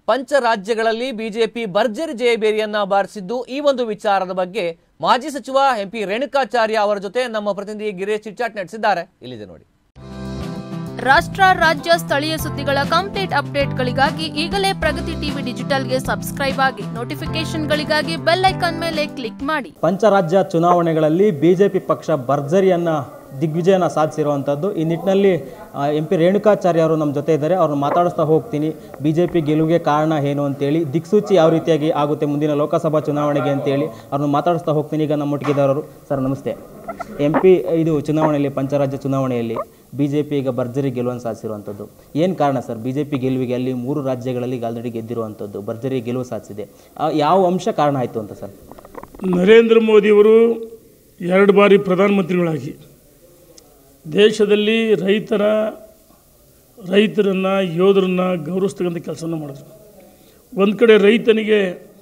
ಪಂಚ ರಾಜ್ಯಗಳಲ್ಲಿ ಬಿಜೆಪಿ ಭರ್ಜರಿ ಜಯಬೇರಿಯನ್ನ ಬಾರಿಸಿದ್ದು ಈ ಒಂದು ವಿಚಾರದ ಬಗ್ಗೆ ಮಾಜಿ ಸಚಿವ ಎಂಪಿ ರೇಣುಕಾಚಾರ್ಯ ಅವರ ಜೊತೆ ನಮ್ಮ ಪ್ರತಿನಿಧಿ ಗಿರೀಶ್ ಚಿಟ್ಚಾಟ್ ನಡೆಸಿದ್ದಾರೆ ಇಲ್ಲಿದೆ ನೋಡಿ ರಾಷ್ಟ್ರ ರಾಜ್ಯ ಸ್ಥಳೀಯ ಸುದ್ದಿಗಳ ಕಂಪ್ಲೀಟ್ ಅಪ್ಡೇಟ್ಗಳಿಗಾಗಿ ಈಗಲೇ ಪ್ರಗತಿ ಟಿವಿ ಡಿಜಿಟಲ್ಗೆ ಸಬ್ಸ್ಕ್ರೈಬ್ ಆಗಿ ನೋಟಿಫಿಕೇಶನ್ಗಳಿಗಾಗಿ ಬೆಲ್ ಐಕಾನ್ ಮೇಲೆ ಕ್ಲಿಕ್ ಮಾಡಿ ಪಂಚರಾಜ್ಯ ಚುನಾವಣೆಗಳಲ್ಲಿ ಬಿಜೆಪಿ ಪಕ್ಷ ಭರ್ಜರಿಯನ್ನು ದಿಗ್ವಿಜಯನ ಸಾಧಿಸಿರುವಂಥದ್ದು ಈ ನಿಟ್ಟಿನಲ್ಲಿ ಎಂ ಪಿ ರೇಣುಕಾಚಾರ್ಯ ಅವರು ನಮ್ಮ ಜೊತೆ ಇದ್ದಾರೆ ಅವ್ರನ್ನ ಮಾತಾಡಿಸ್ತಾ ಹೋಗ್ತೀನಿ ಬಿ ಜೆ ಪಿ ಗೆಲುವಿಗೆ ಕಾರಣ ಏನು ಅಂತೇಳಿ ದಿಕ್ಸೂಚಿ ಯಾವ ರೀತಿಯಾಗಿ ಆಗುತ್ತೆ ಮುಂದಿನ ಲೋಕಸಭಾ ಚುನಾವಣೆಗೆ ಅಂತೇಳಿ ಅವ್ರನ್ನ ಮಾತಾಡಿಸ್ತಾ ಹೋಗ್ತೀನಿ ಈಗ ನಮ್ಮೊಟ್ಟಿಗಿದ್ದವರು ಸರ್ ನಮಸ್ತೆ ಎಂ ಪಿ ಇದು ಚುನಾವಣೆಯಲ್ಲಿ ಪಂಚರಾಜ್ಯ ಚುನಾವಣೆಯಲ್ಲಿ ಬಿ ಜೆ ಪಿ ಈಗ ಭರ್ಜರಿ ಗೆಲುವನ್ನು ಸಾಧಿಸಿರುವಂಥದ್ದು ಏನು ಕಾರಣ ಸರ್ ಬಿ ಜೆ ಪಿ ಗೆಲುವಿಗೆ ಅಲ್ಲಿ ಮೂರು ರಾಜ್ಯಗಳಲ್ಲಿ ಈಗ ಆಲ್ರೆಡಿ ಗೆದ್ದಿರುವಂಥದ್ದು ಭರ್ಜರಿ ಗೆಲುವು ಸಾಧಿಸಿದೆ ಆ, ಯಾವ ಅಂಶ ಕಾರಣ ಆಯಿತು ಅಂತ ಸರ್ ನರೇಂದ್ರ ಮೋದಿಯವರು ಎರಡು ಬಾರಿ ಪ್ರಧಾನಮಂತ್ರಿಗಳಾಗಿ ದೇಶದಲ್ಲಿ ರೈತರ ರೈತರನ್ನು ಯೋಧರನ್ನು ಗೌರವಿಸ್ತಕ್ಕಂಥ ಕೆಲಸವನ್ನು ಮಾಡಿದ್ರು ಒಂದು ಕಡೆ ರೈತನಿಗೆ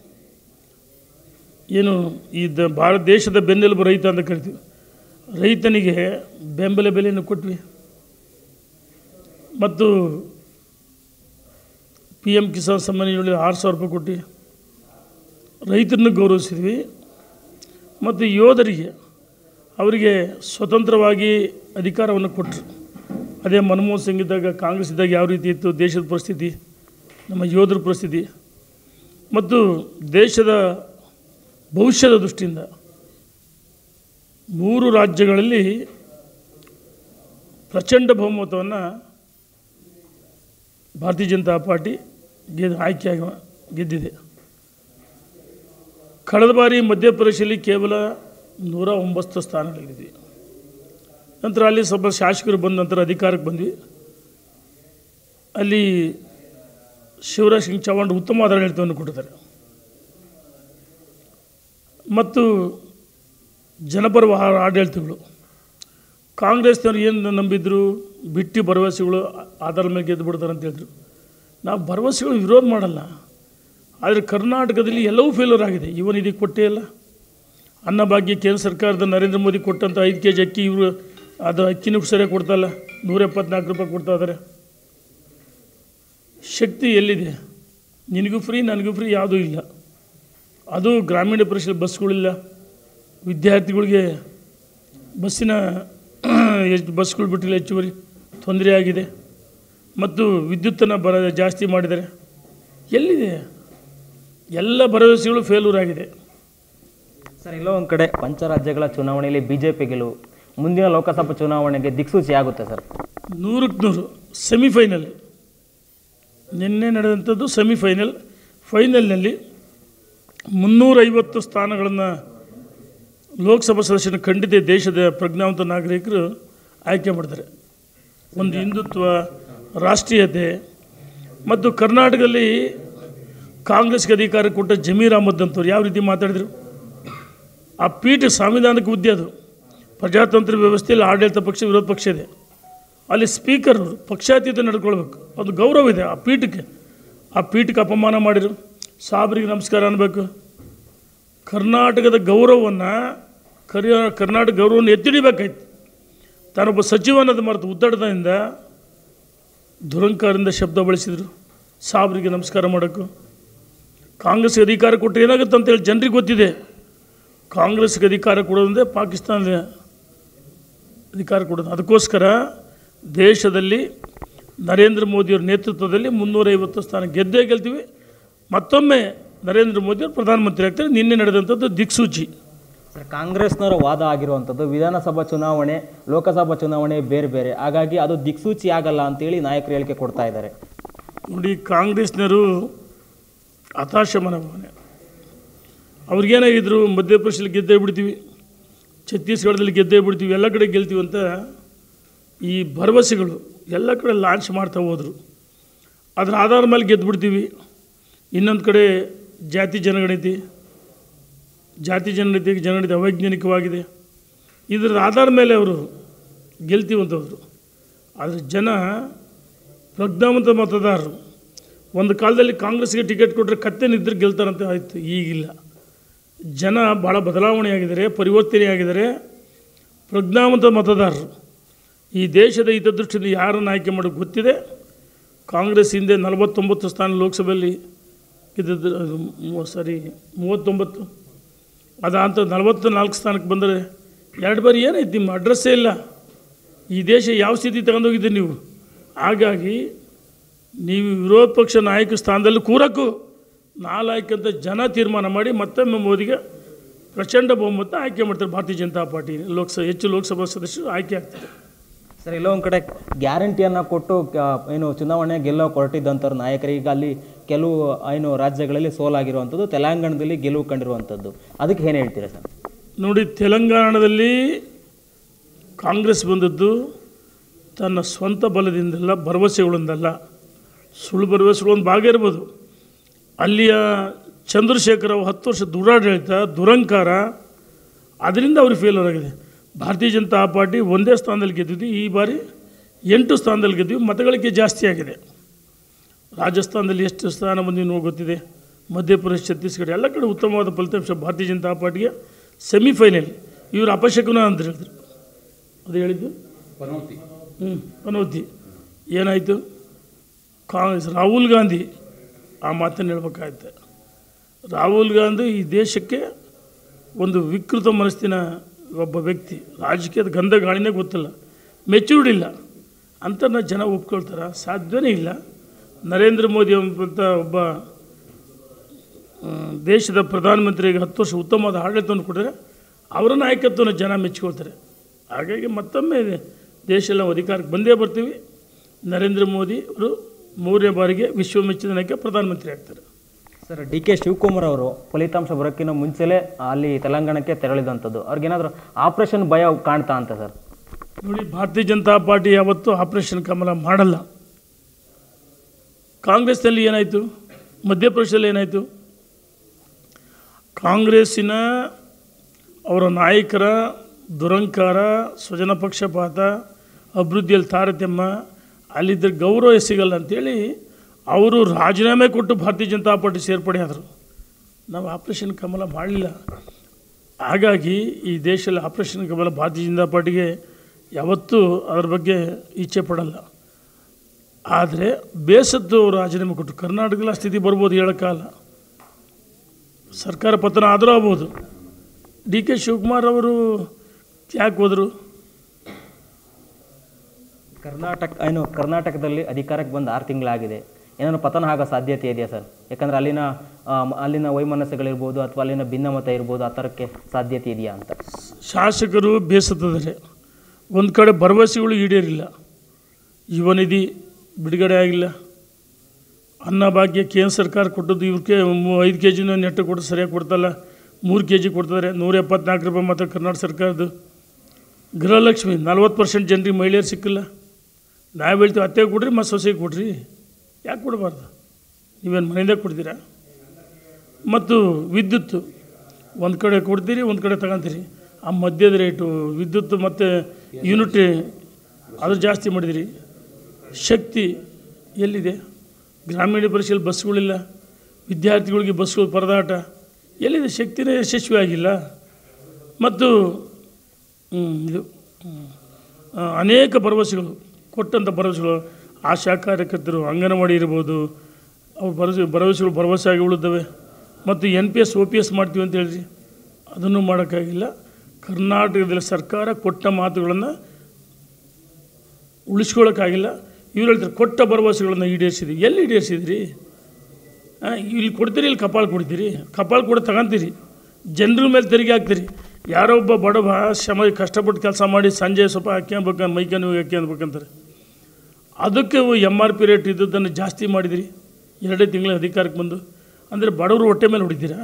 ಏನು ಈ ದ ಭಾರತ ದೇಶದ ಬೆನ್ನೆಲುಬು ರೈತ ಅಂತ ಕರಿತೀವಿ ರೈತನಿಗೆ ಬೆಂಬಲ ಬೆಲೆಯನ್ನು ಕೊಟ್ವಿ ಮತ್ತು ಪಿ ಎಮ್ ಕಿಸಾನ್ ಸಮ್ಮಾನ ಯೋಜನೆ ಆರು ಸಾವಿರ ರೂಪಾಯಿ ಕೊಟ್ಟು ರೈತರನ್ನು ಗೌರವಿಸಿದ್ವಿ ಮತ್ತು ಯೋಧರಿಗೆ ಅವರಿಗೆ ಸ್ವತಂತ್ರವಾಗಿ ಅಧಿಕಾರವನ್ನು ಕೊಟ್ಟರು ಅದೇ ಮನಮೋಹನ್ ಸಿಂಗ್ ಇದ್ದಾಗ ಕಾಂಗ್ರೆಸ್ ಇದ್ದಾಗ ಯಾವ ರೀತಿ ಇತ್ತು ದೇಶದ ಪರಿಸ್ಥಿತಿ ನಮ್ಮ ಯೋಧರ ಪರಿಸ್ಥಿತಿ ಮತ್ತು ದೇಶದ ಭವಿಷ್ಯದ ದೃಷ್ಟಿಯಿಂದ ಮೂರು ರಾಜ್ಯಗಳಲ್ಲಿ ಪ್ರಚಂಡ ಬಹುಮತವನ್ನು ಭಾರತೀಯ ಜನತಾ ಪಾರ್ಟಿ ಗೆದ್ದು ಆಯ್ಕೆಯಾಗಿ ಗೆದ್ದಿದೆ ಕಳೆದ ಬಾರಿ ಮಧ್ಯಪ್ರದೇಶದಲ್ಲಿ ಕೇವಲ ನೂರ ಒಂಬತ್ತು ಸ್ಥಾನಗಳಿದ್ವಿ ನಂತರ ಅಲ್ಲಿ ಸ್ವಲ್ಪ ಶಾಸಕರು ಬಂದ ನಂತರ ಅಧಿಕಾರಕ್ಕೆ ಬಂದ್ವಿ ಅಲ್ಲಿ ಶಿವರಾಜ್ ಸಿಂಗ್ ಚೌಹಾಣ್ ಉತ್ತಮ ಆಡಳಿತವನ್ನು ಕೊಟ್ಟಿದ್ದಾರೆ ಮತ್ತು ಜನಪರ ಆಹಾರ ಆಡಳಿತಗಳು ಕಾಂಗ್ರೆಸ್ನವ್ರು ಏನು ನಂಬಿದ್ರು ಬಿಟ್ಟಿ ಭರವಸೆಗಳು ಆಧಾರದ ಮೇಲೆ ಗೆದ್ದು ಬಿಡ್ತಾರೆ ಅಂತ ಹೇಳಿದ್ರು ನಾವು ಭರವಸೆಗಳು ವಿರೋಧ ಮಾಡಲ್ಲ ಆದರೆ ಕರ್ನಾಟಕದಲ್ಲಿ ಎಲ್ಲವೂ ಫೇಲ್ಯೂರ್ ಆಗಿದೆ ಇವನ್ ಇದಕ್ಕೆ ಕೊಟ್ಟೇ ಇಲ್ಲ ಅನ್ನಭಾಗ್ಯ ಕೇಂದ್ರ ಸರ್ಕಾರದ ನರೇಂದ್ರ ಮೋದಿ ಕೊಟ್ಟಂಥ ಐದು ಕೆ ಜಿ ಅಕ್ಕಿ ಇವರು ಅದು ಅಕ್ಕಿನೂ ಸರಿಯಾಗಿ ಕೊಡ್ತಾಯಿಲ್ಲ ನೂರ ಎಪ್ಪತ್ನಾಲ್ಕು ರೂಪಾಯಿ ಕೊಡ್ತಾ ಇದ್ದಾರೆ ಶಕ್ತಿ ಎಲ್ಲಿದೆ ನಿನಗೂ ಫ್ರೀ ನನಗೂ ಫ್ರೀ ಯಾವುದೂ ಇಲ್ಲ ಅದು ಗ್ರಾಮೀಣ ಪ್ರದೇಶದಲ್ಲಿ ಬಸ್ಗಳಿಲ್ಲ ವಿದ್ಯಾರ್ಥಿಗಳಿಗೆ ಬಸ್ಸಿನ ಎಷ್ಟು ಬಸ್ಗಳು ಬಿಟ್ಟಿಲ್ಲ ಹೆಚ್ಚುವರಿ ತೊಂದರೆ ಆಗಿದೆ ಮತ್ತು ವಿದ್ಯುತ್ತನ್ನು ಬರ ಜಾಸ್ತಿ ಮಾಡಿದ್ದಾರೆ ಎಲ್ಲಿದೆ ಎಲ್ಲ ಭರವಸೆಗಳು ಫೇಲ್ಯೂರ್ ಆಗಿದೆ ಸರ್ ಎಲ್ಲೋ ಒಂದು ಕಡೆ ಪಂಚರಾಜ್ಯಗಳ ಚುನಾವಣೆಯಲ್ಲಿ ಬಿ ಜೆ ಪಿ ಗೆಲುವು ಮುಂದಿನ ಲೋಕಸಭಾ ಚುನಾವಣೆಗೆ ದಿಕ್ಸೂಚಿ ಆಗುತ್ತೆ ಸರ್ ನೂರಕ್ಕೆ ನೂರು ಸೆಮಿಫೈನಲ್ ನಿನ್ನೆ ನಡೆದಂಥದ್ದು ಸೆಮಿಫೈನಲ್ ಫೈನಲ್ನಲ್ಲಿ ಮುನ್ನೂರೈವತ್ತು ಸ್ಥಾನಗಳನ್ನು ಲೋಕಸಭಾ ಸದಸ್ಯನ ಖಂಡಿತ ದೇಶದ ಪ್ರಜ್ಞಾವಂತ ನಾಗರಿಕರು ಆಯ್ಕೆ ಮಾಡ್ತಾರೆ ಒಂದು ಹಿಂದುತ್ವ ರಾಷ್ಟ್ರೀಯತೆ ಮತ್ತು ಕರ್ನಾಟಕದಲ್ಲಿ ಕಾಂಗ್ರೆಸ್ಗೆ ಅಧಿಕಾರ ಕೊಟ್ಟ ಜಮೀರ್ ಅಹಮದ್ ಅಂತವ್ರು ಯಾವ ರೀತಿ ಮಾತಾಡಿದರು ಆ ಪೀಠ ಸಂವಿಧಾನಕ್ಕೆ ಹುದ್ದೆ ಅದು ಪ್ರಜಾತಂತ್ರ ವ್ಯವಸ್ಥೆಯಲ್ಲಿ ಆಡಳಿತ ಪಕ್ಷ ವಿರೋಧ ಪಕ್ಷ ಇದೆ ಅಲ್ಲಿ ಸ್ಪೀಕರ್ ಅವರು ಪಕ್ಷಾತೀತ ನಡ್ಕೊಳ್ಬೇಕು ಅದು ಗೌರವ ಇದೆ ಆ ಪೀಠಕ್ಕೆ ಆ ಪೀಠಕ್ಕೆ ಅಪಮಾನ ಮಾಡಿದರು ಸಾಬ್ರಿಗೆ ನಮಸ್ಕಾರ ಅನ್ಬೇಕು ಕರ್ನಾಟಕದ ಗೌರವವನ್ನು ಕರಿಯ ಕರ್ನಾಟಕ ಗೌರವವನ್ನು ಎತ್ತಿಡಿಬೇಕಾಯ್ತು ತಾನೊಬ್ಬ ಸಚಿವ ಅನ್ನೋದು ಮರೆತು ಉದ್ದಡದಿಂದ ದುರಂಕಾರದಿಂದ ಶಬ್ದ ಬಳಸಿದರು ಸಾಬ್ರಿಗೆ ನಮಸ್ಕಾರ ಮಾಡೋಕ್ಕೂ ಕಾಂಗ್ರೆಸ್ಗೆ ಅಧಿಕಾರ ಕೊಟ್ಟರೆ ಏನಾಗುತ್ತೆ ಅಂತೇಳಿ ಜನರಿಗೆ ಗೊತ್ತಿದೆ ಕಾಂಗ್ರೆಸ್ಗೆ ಅಧಿಕಾರ ಕೊಡೋದಂದ್ರೆ ಪಾಕಿಸ್ತಾನದ ಅಧಿಕಾರ ಕೊಡೋದು ಅದಕ್ಕೋಸ್ಕರ ದೇಶದಲ್ಲಿ ನರೇಂದ್ರ ಮೋದಿಯವರ ನೇತೃತ್ವದಲ್ಲಿ ಮುನ್ನೂರೈವತ್ತು ಸ್ಥಾನ ಗೆದ್ದೇ ಗೆಲ್ತೀವಿ ಮತ್ತೊಮ್ಮೆ ನರೇಂದ್ರ ಮೋದಿಯವರು ಪ್ರಧಾನಮಂತ್ರಿ ಆಗ್ತಾರೆ ನಿನ್ನೆ ನಡೆದಂಥದ್ದು ದಿಕ್ಸೂಚಿ ಸರ್ ಕಾಂಗ್ರೆಸ್ನವರ ವಾದ ಆಗಿರುವಂಥದ್ದು ವಿಧಾನಸಭಾ ಚುನಾವಣೆ ಲೋಕಸಭಾ ಚುನಾವಣೆ ಬೇರೆ ಬೇರೆ ಹಾಗಾಗಿ ಅದು ದಿಕ್ಸೂಚಿ ಆಗಲ್ಲ ಅಂತೇಳಿ ನಾಯಕರು ಹೇಳಿಕೆ ಕೊಡ್ತಾ ಇದ್ದಾರೆ ನೋಡಿ ಕಾಂಗ್ರೆಸ್ನವರು ಹತಾಶ ಮನೋಭಾವನೆ ಅವ್ರಿಗೇನಾಗಿದ್ರು ಮಧ್ಯಪ್ರದೇಶದಲ್ಲಿ ಗೆದ್ದೇ ಬಿಡ್ತೀವಿ ಛತ್ತೀಸ್ಗಢದಲ್ಲಿ ಗೆದ್ದೇ ಬಿಡ್ತೀವಿ ಎಲ್ಲ ಕಡೆ ಗೆಲ್ತೀವಿ ಅಂತ ಈ ಭರವಸೆಗಳು ಎಲ್ಲ ಕಡೆ ಲಾಂಚ್ ಮಾಡ್ತಾ ಹೋದರು ಅದರ ಆಧಾರದ ಮೇಲೆ ಗೆದ್ದು ಬಿಡ್ತೀವಿ ಇನ್ನೊಂದು ಕಡೆ ಜಾತಿ ಜನಗಣತಿ ಜಾತಿ ಜನಗಣತಿ ಜನಗಣತಿ ಅವೈಜ್ಞಾನಿಕವಾಗಿದೆ ಇದರ ಆಧಾರದ ಮೇಲೆ ಅವರು ಗೆಲ್ತೀವಿ ಅಂತ ಹೋದರು ಆದರೆ ಜನ ಪ್ರಜ್ಞಾವಂತ ಮತದಾರರು ಒಂದು ಕಾಲದಲ್ಲಿ ಕಾಂಗ್ರೆಸ್ಗೆ ಟಿಕೆಟ್ ಕೊಟ್ಟರೆ ಕತ್ತೆ ನಿದ್ರೆ ಗೆಲ್ತಾರಂತ ಆಯಿತು ಈಗಿಲ್ಲ ಜನ ಭಾಳ ಬದಲಾವಣೆಯಾಗಿದ್ದಾರೆ ಪರಿವರ್ತನೆಯಾಗಿದ್ದಾರೆ ಪ್ರಜ್ಞಾವಂತ ಮತದಾರರು ಈ ದೇಶದ ಹಿತದೃಷ್ಟಿಯಿಂದ ಯಾರನ್ನು ಆಯ್ಕೆ ಮಾಡೋಕ್ಕೆ ಗೊತ್ತಿದೆ ಕಾಂಗ್ರೆಸ್ ಹಿಂದೆ ನಲವತ್ತೊಂಬತ್ತು ಸ್ಥಾನ ಲೋಕಸಭೆಯಲ್ಲಿ ಗೆದ್ದಿದ್ದು ಅದು ಮೂವತ್ತು ಸಾರಿ ಮೂವತ್ತೊಂಬತ್ತು ಅದಾಂತ ನಲವತ್ತು ನಾಲ್ಕು ಸ್ಥಾನಕ್ಕೆ ಬಂದರೆ ಎರಡು ಬಾರಿ ಏನಾಯ್ತು ನಿಮ್ಮ ಅಡ್ರೆಸ್ಸೇ ಇಲ್ಲ ಈ ದೇಶ ಯಾವ ಸ್ಥಿತಿ ತಗೊಂಡೋಗಿದ್ದೀರಿ ನೀವು ಹಾಗಾಗಿ ನೀವು ವಿರೋಧ ಪಕ್ಷ ನಾಯಕ ಸ್ಥಾನದಲ್ಲಿ ಕೂರಕ್ಕೂ ನಾಲಾಯ್ಕಂತ ಜನ ತೀರ್ಮಾನ ಮಾಡಿ ಮತ್ತೊಮ್ಮೆ ಮೋದಿಗೆ ಪ್ರಚಂಡ ಬಹುಮತ ಆಯ್ಕೆ ಮಾಡ್ತಾರೆ ಭಾರತೀಯ ಜನತಾ ಪಾರ್ಟಿ ಲೋಕಸಭೆ ಹೆಚ್ಚು ಲೋಕಸಭಾ ಸದಸ್ಯರು ಆಯ್ಕೆ ಆಗ್ತಾರೆ ಸರ್ ಎಲ್ಲೋ ಒಂದು ಕಡೆ ಗ್ಯಾರಂಟಿಯನ್ನು ಕೊಟ್ಟು ಕ- ಏನು ಚುನಾವಣೆ ಗೆಲ್ಲೋ ಹೊರಟಿದ್ದಂಥವ್ರು ನಾಯಕರು ಈಗ ಅಲ್ಲಿ ಕೆಲವು ಏನು ರಾಜ್ಯಗಳಲ್ಲಿ ಸೋಲಾಗಿರುವಂಥದ್ದು ತೆಲಂಗಾಣದಲ್ಲಿ ಗೆಲುವು ಕಂಡಿರುವಂಥದ್ದು ಅದಕ್ಕೆ ಏನು ಹೇಳ್ತೀರಾ ಸರ್ ನೋಡಿ ತೆಲಂಗಾಣದಲ್ಲಿ ಕಾಂಗ್ರೆಸ್ ಬಂದದ್ದು ತನ್ನ ಸ್ವಂತ ಬಲದಿಂದಲ್ಲ ಭರವಸೆಗಳಿಂದಲ್ಲ ಸುಳ್ಳು ಭರವಸೆಗಳು ಒಂದು ಭಾಗ ಇರ್ಬೋದು ಅಲ್ಲಿಯ ಚಂದ್ರಶೇಖರ್ ರಾವ್ ಹತ್ತು ವರ್ಷ ದುರಾಡಳಿತ ದುರಂಕಾರ ಅದರಿಂದ ಅವ್ರಿಗೆ ಫೇಲ್ಯೂರ್ ಆಗಿದೆ ಭಾರತೀಯ ಜನತಾ ಪಾರ್ಟಿ ಒಂದೇ ಸ್ಥಾನದಲ್ಲಿ ಗೆದ್ದಿದ್ವಿ ಈ ಬಾರಿ ಎಂಟು ಸ್ಥಾನದಲ್ಲಿ ಗೆದ್ವಿ ಮತಗಳಿಕೆ ಜಾಸ್ತಿ ಆಗಿದೆ ರಾಜಸ್ಥಾನದಲ್ಲಿ ಎಷ್ಟು ಸ್ಥಾನ ಬಂದಿವೆ ನೋ ಗೊತ್ತಿದೆ ಮಧ್ಯಪ್ರದೇಶ ಛತ್ತೀಸ್ಗಢ ಎಲ್ಲ ಕಡೆ ಉತ್ತಮವಾದ ಫಲಿತಾಂಶ ಭಾರತೀಯ ಜನತಾ ಪಾರ್ಟಿಗೆ ಸೆಮಿಫೈನಲ್ ಇವರು ಅಪಶಕನ ಅಂತ ಹೇಳಿದ್ರು ಅದು ಹೇಳಿದ್ದು ಹ್ಞೂ ಪನೋತಿ ಏನಾಯಿತು ಕಾಂಗ್ರೆಸ್ ರಾಹುಲ್ ಗಾಂಧಿ ಆ ಮಾತನ್ನು ಹೇಳ್ಬೇಕಾಯ್ತು ರಾಹುಲ್ ಗಾಂಧಿ ಈ ದೇಶಕ್ಕೆ ಒಂದು ವಿಕೃತ ಮನಸ್ಸಿನ ಒಬ್ಬ ವ್ಯಕ್ತಿ ರಾಜಕೀಯದ ಗಂಧ ಗಾಳಿನೇ ಗೊತ್ತಿಲ್ಲ ಮೆಚೂರ್ಡ್ ಇಲ್ಲ ಅಂಥನ್ನ ಜನ ಒಪ್ಕೊಳ್ತಾರ ಸಾಧ್ಯವೇ ಇಲ್ಲ ನರೇಂದ್ರ ಮೋದಿ ಅಂತ ಒಬ್ಬ ಆ, ದೇಶದ ಪ್ರಧಾನಮಂತ್ರಿಗೆ ಹತ್ತು ವರ್ಷ ಉತ್ತಮವಾದ ಆಡಳಿತವನ್ನು ಕೊಟ್ಟರೆ ಅವರ ನಾಯಕತ್ವವನ್ನು ಜನ ಮೆಚ್ಕೊಳ್ತಾರೆ ಹಾಗಾಗಿ ಮತ್ತೊಮ್ಮೆ ದೇಶ ಎಲ್ಲ ಅಧಿಕಾರಕ್ಕೆ ಬಂದೇ ಬರ್ತೀವಿ ನರೇಂದ್ರ ಮೋದಿ ಅವರು ಮೂರನೇ ಬಾರಿಗೆ ವಿಶ್ವ ಮೆಚ್ಚಿದ ನಾಯಕ ಪ್ರಧಾನಮಂತ್ರಿ ಆಗ್ತಾರೆ ಸರ್ ಡಿ ಕೆ ಶಿವಕುಮಾರ್ ಅವರು ಫಲಿತಾಂಶ ಬರೋಕ್ಕಿಂತ ಮುಂಚೆಲೇ ಅಲ್ಲಿ ತೆಲಂಗಾಣಕ್ಕೆ ತೆರಳಿದಂಥದ್ದು ಅವ್ರಿಗೇನಾದರೂ ಆಪರೇಷನ್ ಭಯ ಕಾಣ್ತಾ ಅಂತ ಸರ್ ನೋಡಿ ಭಾರತೀಯ ಜನತಾ ಪಾರ್ಟಿ ಯಾವತ್ತೂ ಆಪರೇಷನ್ ಕಮಲ ಮಾಡಲ್ಲ ಕಾಂಗ್ರೆಸ್ನಲ್ಲಿ ಏನಾಯಿತು ಮಧ್ಯಪ್ರದೇಶದಲ್ಲಿ ಏನಾಯಿತು ಕಾಂಗ್ರೆಸ್ಸಿನ ಅವರ ನಾಯಕರ ದುರಂಕಾರ ಸ್ವಜನ ಪಕ್ಷಪಾತ ಅಭಿವೃದ್ಧಿಯಲ್ಲಿ ತಾರತಮ್ಯ ಅಲ್ಲಿದ್ದ ಗೌರವ ಸಿಗಲ್ಲ ಅಂತೇಳಿ ಅವರು ರಾಜೀನಾಮೆ ಕೊಟ್ಟು ಭಾರತೀಯ ಜನತಾ ಪಾರ್ಟಿ ಸೇರ್ಪಡೆ ಆದರು ನಾವು ಆಪರೇಷನ್ ಕಮಲ ಮಾಡಲಿಲ್ಲ ಹಾಗಾಗಿ ಈ ದೇಶದಲ್ಲಿ ಆಪರೇಷನ್ ಕಮಲ ಭಾರತೀಯ ಜನತಾ ಪಾರ್ಟಿಗೆ ಯಾವತ್ತೂ ಅದರ ಬಗ್ಗೆ ಇಚ್ಛೆ ಪಡಲ್ಲ ಆದರೆ ಬೇಸತ್ತು ಅವರು ರಾಜೀನಾಮೆ ಕೊಟ್ಟರು ಕರ್ನಾಟಕದಲ್ಲಿ ಆ ಸ್ಥಿತಿ ಬರ್ಬೋದು ಹೇಳೋಕ್ಕಾಗಲ್ಲ ಸರ್ಕಾರ ಪತನ ಆದರೂ ಆಗ್ಬೋದು ಡಿ ಕೆ ಶಿವಕುಮಾರ್ ಅವರು ಯಾಕೆ ಹೋದರು ಕರ್ನಾಟಕ ಏನು ಕರ್ನಾಟಕದಲ್ಲಿ ಅಧಿಕಾರಕ್ಕೆ ಬಂದು ಆರು ತಿಂಗಳಾಗಿದೆ ಏನಾದ್ರು ಪತನ ಆಗೋ ಸಾಧ್ಯತೆ ಇದೆಯಾ ಸರ್ ಯಾಕಂದರೆ ಅಲ್ಲಿನ ಆ, ಮ- ಅಲ್ಲಿನ ವೈಮನಸ್ಸುಗಳಿರ್ಬೋದು ಅಥವಾ ಅಲ್ಲಿನ ಭಿನ್ನಮತ ಇರ್ಬೋದು ಆ ಥರಕ್ಕೆ ಸಾಧ್ಯತೆ ಇದೆಯಾ ಅಂತ ಶಾಸಕರು ಬೇಸತ್ತಿದ್ದಾರೆ ಒಂದು ಕಡೆ ಭರವಸೆಗಳು ಈಡೇರಿಲ್ಲ ಯುವ ನಿಧಿ ಬಿಡುಗಡೆ ಆಗಿಲ್ಲ ಅನ್ನಭಾಗ್ಯ ಕೇಂದ್ರ ಸರ್ಕಾರ ಕೊಟ್ಟದ್ದು ಇವ್ರಿಗೆ ಐದು ಕೆ ಜಿನ ನೆಟ್ಟು ಕೊಟ್ಟು ಸರಿಯಾಗಿ ಕೊಡ್ತಲ್ಲ ಮೂರು ಕೆ ಜಿ ಕೊಡ್ತಾರೆ ನೂರ ಎಪ್ಪತ್ನಾಲ್ಕು ರೂಪಾಯಿ ಮಾತ್ರ ಕರ್ನಾಟಕ ಸರ್ಕಾರದ್ದು ಗೃಹಲಕ್ಷ್ಮಿ ನಲ್ವತ್ತು ಪರ್ಸೆಂಟ್ ಜನರಿಗೆ ಮಹಿಳೆಯರು ಸಿಕ್ಕಿಲ್ಲ ನಾವು ಹೇಳ್ತೀವಿ ಅತ್ತೆ ಕೊಡ್ರಿ ಮತ್ತು ಸೊಸೆಗೆ ಕೊಡ್ರಿ ಯಾಕೆ ಕೊಡಬಾರ್ದು ನೀವೇನು ಮನೆಯಿಂದ ಕೊಡ್ತೀರಾ ಮತ್ತು ವಿದ್ಯುತ್ತು ಒಂದು ಕಡೆ ಕೊಡ್ತೀರಿ ಒಂದು ಕಡೆ ತಗೊಂತೀರಿ ಆ ಮಧ್ಯದ ರೇಟು ವಿದ್ಯುತ್ ಮತ್ತು ಯೂನಿಟ್ ಅದು ಜಾಸ್ತಿ ಮಾಡಿದಿರಿ ಶಕ್ತಿ ಎಲ್ಲಿದೆ ಗ್ರಾಮೀಣ ಪರಿಸರ ಬಸ್ಗಳಿಲ್ಲ ವಿದ್ಯಾರ್ಥಿಗಳಿಗೆ ಬಸ್ಗಳು ಪರದಾಟ ಎಲ್ಲಿದೆ ಶಕ್ತಿನೇ ಯಶಸ್ವಿ ಆಗಿಲ್ಲ ಮತ್ತು ಹ್ಮ್, ಇದು ಹ್ಮ್, ಆ, ಅನೇಕ ಭರವಸೆಗಳು ಕೊಟ್ಟಂಥ ಭರವಸೆಗಳು ಆಶಾ ಕಾರ್ಯಕರ್ತರು ಅಂಗನವಾಡಿ ಇರ್ಬೋದು ಅವ್ರ ಭರವಸೆ ಭರವಸೆಗಳು ಭರವಸೆ ಆಗಿ ಉಳಿದವೆ ಮತ್ತು N P S O P S ಮಾಡ್ತೀವಿ ಅಂತ ಹೇಳ್ರಿ ಅದನ್ನು ಮಾಡೋಕ್ಕಾಗಿಲ್ಲ ಕರ್ನಾಟಕದಲ್ಲಿ ಸರ್ಕಾರ ಕೊಟ್ಟ ಮಾತುಗಳನ್ನು ಉಳಿಸ್ಕೊಳ್ಳೋಕ್ಕಾಗಿಲ್ಲ ಇವ್ರು ಹೇಳ್ತಾರೆ ಕೊಟ್ಟ ಭರವಸೆಗಳನ್ನು ಈಡೇರಿಸಿದ್ವಿ ಎಲ್ಲಿ ಈಡೇರಿಸಿದ್ರಿ ಆ, ಇಲ್ಲಿ ಕೊಡ್ತೀರಿ ಇಲ್ಲಿ ಕಪಾಳು ಕೊಡ್ತೀರಿ ಕಪಾಳು ಕೂಡ ತಗೊಂತೀರಿ ಜನರ ಮೇಲೆ ತೆರಿಗೆ ಹಾಕ್ತೀರಿ ಯಾರೋ ಒಬ್ಬ ಬಡವ ಶ್ರಮ ಕಷ್ಟಪಟ್ಟು ಕೆಲಸ ಮಾಡಿ ಸಂಜೆ ಸ್ವಲ್ಪ ಹಾಕ್ಯನ್ಬೇಕು ಮೈಕನ್ನು ಹಾಕ್ಯನ್ಬೇಕಂತಾರೆ ಅದಕ್ಕೆ ಎಮ್ ಆರ್ ಪಿ ರೇಟ್ ಇದ್ದದ್ದನ್ನು ಜಾಸ್ತಿ ಮಾಡಿದಿರಿ ಎರಡೇ ತಿಂಗಳ ಅಧಿಕಾರಕ್ಕೆ ಬಂದು ಅಂದರೆ ಬಡವರು ಹೊಟ್ಟೆ ಮೇಲೆ ಹೊಡಿತೀರಾ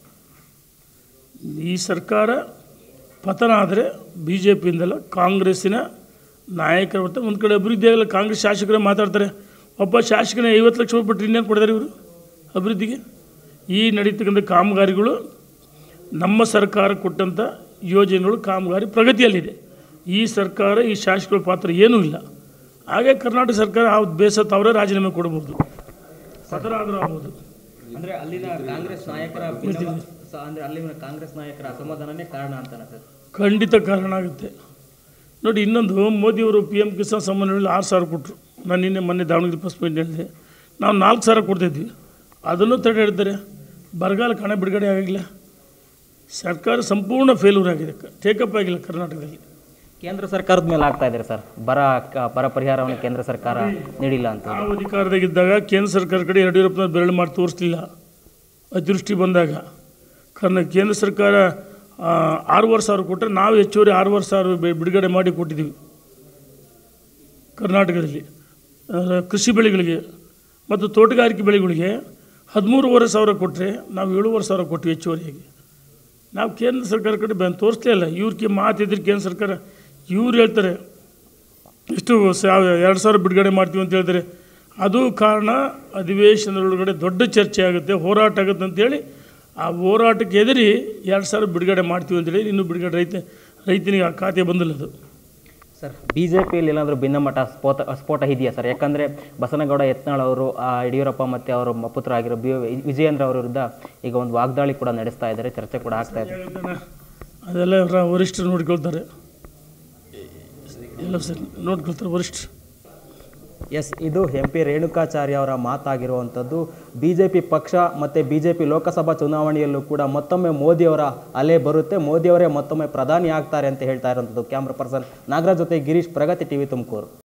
ಈ ಸರ್ಕಾರ ಪತನ ಆದರೆ ಬಿ ಜೆ ಪಿಯಿಂದಲ್ಲ ಕಾಂಗ್ರೆಸ್ಸಿನ ನಾಯಕರ ಹೊರತು ಒಂದು ಕಡೆ ಅಭಿವೃದ್ಧಿ ಆಗಲ್ಲ ಕಾಂಗ್ರೆಸ್ ಶಾಸಕರೇ ಮಾತಾಡ್ತಾರೆ ಒಬ್ಬ ಶಾಸಕನೇ ಐವತ್ತು ಲಕ್ಷ ರೂಪಾಯಿ ಬಿಟ್ಟರೆ ಇನ್ನೇನು ಕೊಡ್ತಾರೆ ಇವರು ಅಭಿವೃದ್ಧಿಗೆ ಈ ನಡೀತಕ್ಕಂಥ ಕಾಮಗಾರಿಗಳು ನಮ್ಮ ಸರ್ಕಾರ ಕೊಟ್ಟಂಥ ಯೋಜನೆಗಳು ಕಾಮಗಾರಿ ಪ್ರಗತಿಯಲ್ಲಿದೆ ಈ ಸರ್ಕಾರ ಈ ಶಾಸಕರ ಪಾತ್ರ ಏನೂ ಇಲ್ಲ ಹಾಗೆ ಕರ್ನಾಟಕ ಸರ್ಕಾರ ಆ ಬೇಸತ್ತು ಅವರೇ ರಾಜೀನಾಮೆ ಕೊಡ್ಬೋದು ಪತನ ಆದರೂ ಆಗ್ಬೋದು ಅಂದರೆ ಅಲ್ಲಿನ ಕಾಂಗ್ರೆಸ್ ನಾಯಕರ ಅಂದರೆ ಅಲ್ಲಿನ ಕಾಂಗ್ರೆಸ್ ನಾಯಕರ ಅಸಮಾಧಾನನೇ ಕಾರಣ ಅಂತಾನೆ ಸರ್ ಖಂಡಿತ ಕಾರಣ ಆಗುತ್ತೆ ನೋಡಿ ಇನ್ನೊಂದು ಮೋದಿಯವರು ಪಿ ಎಮ್ ಕಿಸಾನ್ ಸಮ್ಮಾನ್ ಹೇಳಿ ಆರು ಸಾವಿರ ಕೊಟ್ಟರು ನಾನು ನಿನ್ನೆ ಮೊನ್ನೆ ದಾವಣಗೆರೆ ಪ್ರೆಸ್ ಪಾಯಿಂಟ್ ಹೇಳಿದೆ ನಾವು ನಾಲ್ಕು ಸಾವಿರ ಕೊಡ್ತಿದ್ವಿ ಅದನ್ನು ತಡೆ ಹಿಡಿತಾರೆ ಬರಗಾಲ ಹಣ ಬಿಡುಗಡೆ ಆಗಿಲ್ಲ ಸರ್ಕಾರ ಸಂಪೂರ್ಣ ಫೇಲ್ಯೂರ್ ಆಗಿದೆ ಟೇಕಪ್ ಆಗಿಲ್ಲ ಕರ್ನಾಟಕದಲ್ಲಿ ಕೇಂದ್ರ ಸರ್ಕಾರದ ಮೇಲೆ ಆಗ್ತಾ ಇದ್ದಾರೆ ಸರ್ ಬರ ಕ- ಬರ ಪರಿಹಾರವನ್ನು ಕೇಂದ್ರ ಸರ್ಕಾರ ನೀಡಿಲ್ಲ ಅಂತ ನಾವು ಅಧಿಕಾರದಾಗಿದ್ದಾಗ ಕೇಂದ್ರ ಸರ್ಕಾರ ಕಡೆ ಯಡಿಯೂರಪ್ಪನ ಬೆರಳು ಮಾಡಿ ತೋರಿಸ್ಲಿಲ್ಲ ಅತಿವೃಷ್ಟಿ ಬಂದಾಗ ಕಾರಣ ಕೇಂದ್ರ ಸರ್ಕಾರ ಆ, ಆರೂವರೆ ಸಾವಿರ ಕೊಟ್ಟರೆ ನಾವು ಹೆಚ್ಚುವರಿ ಆರೂವರೆ ಸಾವಿರ ಬಿ- ಬಿಡುಗಡೆ ಮಾಡಿ ಕೊಟ್ಟಿದ್ದೀವಿ ಕರ್ನಾಟಕದಲ್ಲಿ ಆ, ಕೃಷಿ ಬೆಳೆಗಳಿಗೆ ಮತ್ತು ತೋಟಗಾರಿಕೆ ಬೆಳೆಗಳಿಗೆ ಹದಿಮೂರುವರೆ ಸಾವಿರ ಕೊಟ್ಟರೆ ನಾವು ಏಳುವರೆ ಸಾವಿರ ಕೊಟ್ಟಿವಿ ಹೆಚ್ಚುವರಿಯಾಗಿ ನಾವು ಕೇಂದ್ರ ಸರ್ಕಾರ ಕಡೆ ಬಂದು ತೋರಿಸ್ಲೇ ಇಲ್ಲ ಇವ್ರಿಗೆ ಮಾತಿದ್ರೆ ಕೇಂದ್ರ ಸರ್ಕಾರ ಇವ್ರು ಹೇಳ್ತಾರೆ ಇಷ್ಟು ಸಾವ ಎರಡು ಸಾವಿರ ಬಿಡುಗಡೆ ಮಾಡ್ತೀವಿ ಅಂತ ಹೇಳ್ತಾರೆ ಅದು ಕಾರಣ ಅಧಿವೇಶನದೊಳಗಡೆ ದೊಡ್ಡ ಚರ್ಚೆ ಆಗುತ್ತೆ ಹೋರಾಟ ಆಗುತ್ತೆ ಅಂತೇಳಿ ಆ ಹೋರಾಟಕ್ಕೆ ಎದುರಿ ಎರಡು ಸಾವಿರ ಬಿಡುಗಡೆ ಮಾಡ್ತೀವಿ ಅಂತೇಳಿ ಇನ್ನೂ ಬಿಡುಗಡೆ ರೈತ ರೈತನಿಗೆ ಆ ಖಾತೆ ಬಂದಿಲ್ಲ ಅದು ಸರ್ ಬಿ ಜೆ ಪಿಯಲ್ಲಿ ಏನಾದರೂ ಭಿನ್ನಮಠ ಸ್ಫೋಟ ಸ್ಫೋಟ ಇದೆಯಾ ಸರ್ ಯಾಕಂದರೆ ಬಸನಗೌಡ ಯತ್ನಾಳ್ ಅವರು ಆ, ಯಡಿಯೂರಪ್ಪ ಮತ್ತು ಅವರ ಪುತ್ರ ಆಗಿರೋ ಬಿ ವಿಜಯೇಂದ್ರ ಅವರ ವಿರುದ್ಧ ಈಗ ಒಂದು ವಾಗ್ದಾಳಿ ಕೂಡ ನಡೆಸ್ತಾ ಇದ್ದಾರೆ ಚರ್ಚೆ ಕೂಡ ಆಗ್ತಾ ಇದೆ ಯಾಕಂದ್ರೆ ಅದೆಲ್ಲ ಅವರ ವರಿಷ್ಠರು ನೋಡ್ಕೊಳ್ತಾರೆ ಎಲ್ಲ ಸರ್ ನೋಡ್ಕೊಳ್ತಾರೆ ವರಿಷ್ಠರು ಎಸ್ ಇದು ಎಂ ಪಿ ರೇಣುಕಾಚಾರ್ಯ ಅವರ ಮಾತಾಗಿರುವಂಥದ್ದು ಬಿ ಜೆ ಪಿ ಪಕ್ಷ ಮತ್ತು ಬಿ ಜೆ ಪಿ ಲೋಕಸಭಾ ಚುನಾವಣೆಯಲ್ಲೂ ಕೂಡ ಮತ್ತೊಮ್ಮೆ ಮೋದಿಯವರ ಅಲೆ ಬರುತ್ತೆ ಮೋದಿಯವರೇ ಮತ್ತೊಮ್ಮೆ ಪ್ರಧಾನಿ ಆಗ್ತಾರೆ ಅಂತ ಹೇಳ್ತಾ ಇರುವಂಥದ್ದು ಕ್ಯಾಮ್ರಾ ಪರ್ಸನ್ ನಾಗರಾಜ್ ಜೊತೆ ಗಿರೀಶ್ ಪ್ರಗತಿ ಟಿವಿ ತುಮಕೂರು